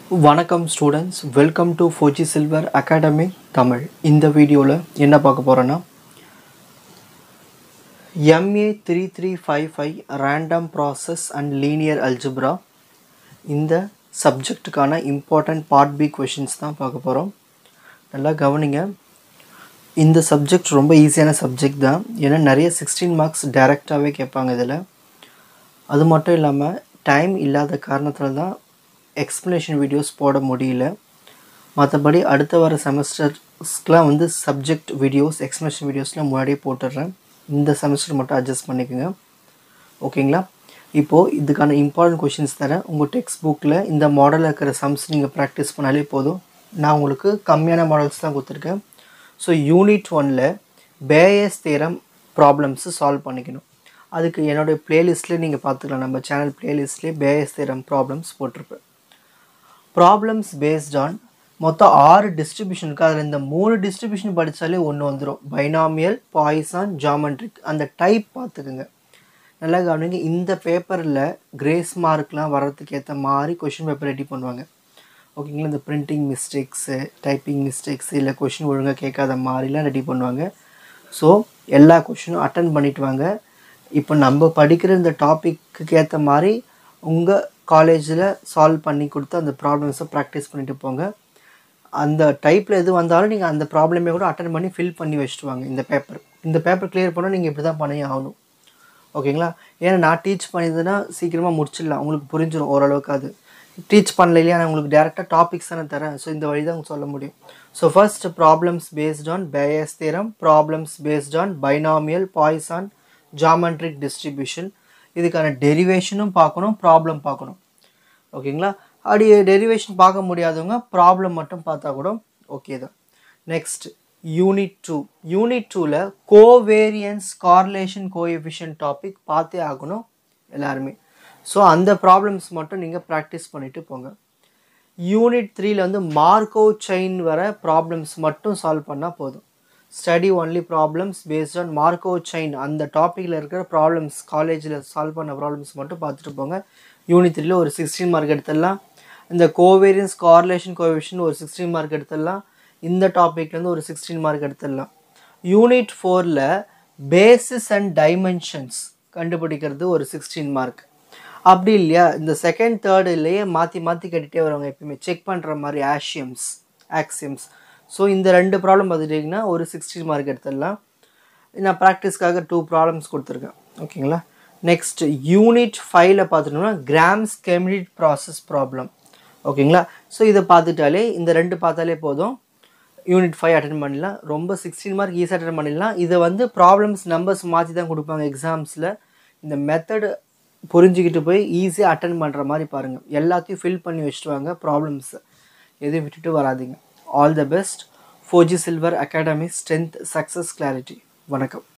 வணக்கம் students welcome to Fauji silver academy Tamil இந்த வீடியோவில் என்ன பார்க்க போகிறோன்னா MA three three five five random process and linear algebra இந்த சப்ஜெக்ட்டுக்கான இம்பார்ட்டண்ட் பார்ட் பி கொஷின்ஸ் தான் பார்க்க போகிறோம் நல்லா கவனிங்க இந்த சப்ஜெக்ட் ரொம்ப ஈஸியான சப்ஜெக்ட் தான் ஏன்னா நிறைய சிக்ஸ்டீன் மார்க்ஸ் டைரெக்டாகவே கேட்பாங்க இதில் அது மட்டும் இல்லாமல் டைம் இல்லாத காரணத்தில் தான் எக்ஸ்ப்ளனேஷன் வீடியோஸ் போட முடியல மற்றபடி அடுத்த வர செமஸ்டர்ஸ்க்கெலாம் வந்து சப்ஜெக்ட் வீடியோஸ் எக்ஸ்ப்ளனேஷன் வீடியோஸ்லாம் முன்னாடியே போட்டுடுறேன் இந்த செமஸ்டர் மட்டும் அட்ஜஸ்ட் பண்ணிக்கோங்க ஓகேங்களா இப்போது இதுக்கான இம்பார்ட்டன்ட் கொஷின்ஸ் தரேன் உங்கள் டெக்ஸ்ட் புக்கில் இந்த மாடலில் இருக்கிற சம்ஸ் நீங்கள் ப்ராக்டிஸ் பண்ணாலே போதும் நான் உங்களுக்கு கம்மியான மாடல்ஸ் தான் கொடுத்துருக்கேன் ஸோ யூனிட் ஒனில் பேயஸ் தேரம் ப்ராப்ளம்ஸு சால்வ் பண்ணிக்கணும் அதுக்கு என்னுடைய பிளேலிஸ்ட்லேயே நீங்கள் பார்த்துக்கலாம் நம்ம சேனல் பிளேலிஸ்ட்லேயே பேயஸ் தேரம் ப்ராப்ளம்ஸ் போட்டிருப்பேன் ப்ராப்ளம்ஸ் பேஸ்ட் ஆன் மொத்தம் ஆறு டிஸ்ட்ரிபியூஷன் இருக்குது அதில் இந்த மூணு டிஸ்ட்ரிபியூஷன் படித்தாலே ஒன்று வந்துடும் பைனாமியல் பாய்சான் ஜாமெட்ரிக் அந்த டைப் பார்த்துக்குங்க நல்லா கவனிங்க இந்த பேப்பரில் கிரேஸ் மார்க்லாம் வர்றதுக்கு ஏற்ற மாதிரி கொஷின் பேப்பர் ரெடி பண்ணுவாங்க ஓகேங்களா இந்த பிரிண்டிங் மிஸ்டேக்ஸு டைப்பிங் மிஸ்டேக்ஸு இல்லை கொஷின் ஒழுங்காக கேட்காத மாதிரிலாம் ரெடி பண்ணுவாங்க ஸோ எல்லா கொஷினும் அட்டன் பண்ணிட்டு வாங்க இப்போ நம்ம படிக்கிற இந்த டாப்பிக்கு ஏற்ற மாதிரி உங்கள் காலேஜில் சால்வ் பண்ணி கொடுத்து அந்த ப்ராப்ளம்ஸை ப்ராக்டிஸ் பண்ணிட்டு போங்க அந்த டைப்பில் எது வந்தாலும் நீங்கள் அந்த ப்ராப்ளமே கூட அட்டன் பண்ணி ஃபில் பண்ணி வச்சுட்டு வாங்க இந்த பேப்பர் இந்த பேப்பர் கிளியர் பண்ணால் நீங்கள் இப்படி தான் பண்ணி ஆகணும் ஓகேங்களா ஏன்னா நான் டீச் பண்ணியிருந்தேன்னா சீக்கிரமாக முடிச்சிடலாம் உங்களுக்கு புரிஞ்சிடும் ஓரளவுக்கு அது டீச் பண்ணல இல்லையா நான் உங்களுக்கு டேரெக்டாக டாபிக்ஸ் தானே தரேன் ஸோ இந்த வழி தான் சொல்ல முடியும் so first problems based on Bayes theorem problems based on binomial Poisson geometric distribution இதுக்கான டெரிவேஷனும் பார்க்கணும் ப்ராப்ளம் பார்க்கணும் ஓகேங்களா அப்படி டெரிவேஷன் பார்க்க முடியாதவங்க ப்ராப்ளம் மட்டும் பார்த்தா கூட ஓகே தான் நெக்ஸ்ட் யூனிட் டூ யூனிட் டூவில் கோவேரியன்ஸ் கார்லேஷன் கோஎஃபிஷியன் டாபிக் பார்த்தே ஆகணும் எல்லாருமே ஸோ அந்த ப்ராப்ளம்ஸ் மட்டும் நீங்கள் ப்ராக்டிஸ் பண்ணிட்டு போங்க யூனிட் த்ரீல வந்து மார்க்கோ செயின் வர ப்ராப்ளம்ஸ் மட்டும் சால்வ் பண்ணால் போதும் study only problems based on Markov chain அந்த டாப்பிக்கில் இருக்கிற ப்ராப்ளம்ஸ் காலேஜில் சால்வ் பண்ண ப்ராப்ளம்ஸ் மட்டும் பார்த்துட்டு போங்க யூனிட் த்ரீல ஒரு சிக்ஸ்டீன் மார்க் எடுத்துடலாம் இந்த கோவேரியன்ஸ் கார்லேஷன் கோவிஷன் ஒரு சிக்ஸ்டீன் மார்க் எடுத்துடலாம் இந்த டாப்பிக்லேருந்து ஒரு சிக்ஸ்டீன் மார்க் எடுத்துடலாம் யூனிட் ஃபோரில் பேசிஸ் அண்ட் டைமென்ஷன்ஸ் கண்டுபிடிக்கிறது ஒரு சிக்ஸ்டீன் மார்க் அப்படி இல்லையா இந்த செகண்ட் தேர்டுலேயே மாற்றி மாற்றி கட்டிகிட்டே வருவாங்க எப்பயுமே செக் பண்ணுற மாதிரி ஆஷியம்ஸ் ஆக்சியம்ஸ் ஸோ இந்த ரெண்டு ப்ராப்ளம் பார்த்துட்டிங்கன்னா ஒரு சிக்ஸ்டீன் மார்க் எடுத்துடலாம் நான் ப்ராக்டிஸ்க்காக டூ ப்ராப்ளம்ஸ் கொடுத்துருக்கேன் ஓகேங்களா நெக்ஸ்ட் யூனிட் ஃபைவ்ல பார்த்துட்டோம்னா கிராம்ஸ் கெமினிட் ப்ராசஸ் ப்ராப்ளம் ஓகேங்களா ஸோ இதை பார்த்துட்டாலே இந்த ரெண்டு பார்த்தாலே போதும் யூனிட் ஃபைவ் அட்டன் பண்ணிடலாம் ரொம்ப சிக்ஸ்டீன் மார்க் ஈஸியாக அட்டன் பண்ணிடலாம் இதை வந்து ப்ராப்ளம்ஸ் நம்பர்ஸ் மாற்றி தான் கொடுப்பாங்க எக்ஸாம்ஸில் இந்த மெத்தடு புரிஞ்சுக்கிட்டு போய் ஈஸியாக அட்டன் பண்ணுற மாதிரி பாருங்கள் எல்லாத்தையும் ஃபில் பண்ணி வச்சுட்டு வாங்க ப்ராப்ளம்ஸ் எதையும் விட்டுட்டு வராதிங்க all the best Fauji silver academy strength success clarity வணக்கம்